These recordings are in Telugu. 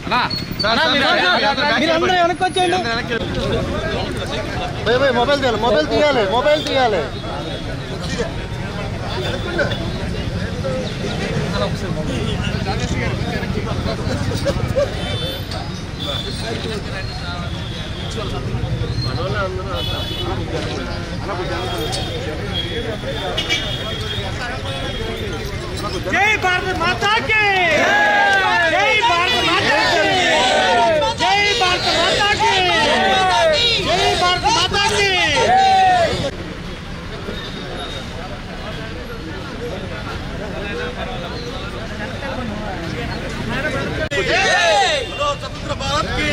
మీరందరూ వెనక్కి వచ్చేయండి మొబైల్ తీయాలి మొబైల్ తీయాలి మొబైల్ తీయాలి జై భారత మాతాకి జై భారత మాతాకి జై భారత మాతాకి జై భారత మాతాకి స్వతంత్ర భారత్ కి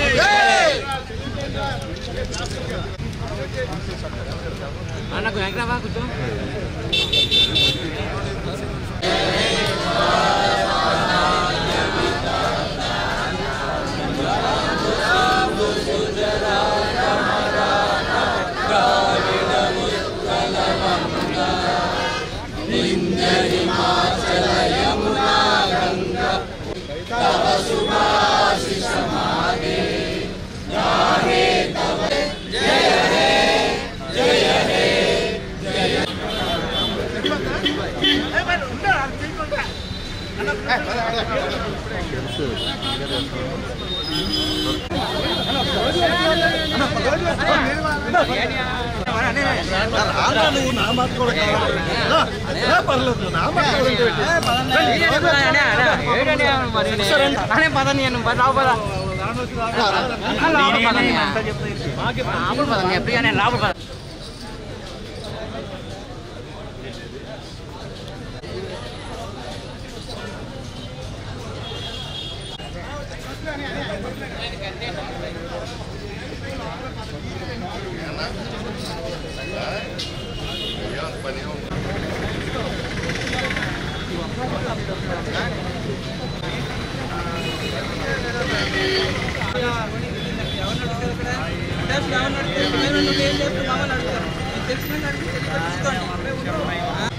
నువ్వు నా మాట కూడా కావాలి. రా, రా, పర్లేదు నువ్వు నా మాట కూడా ఏంటి? తెలిసిన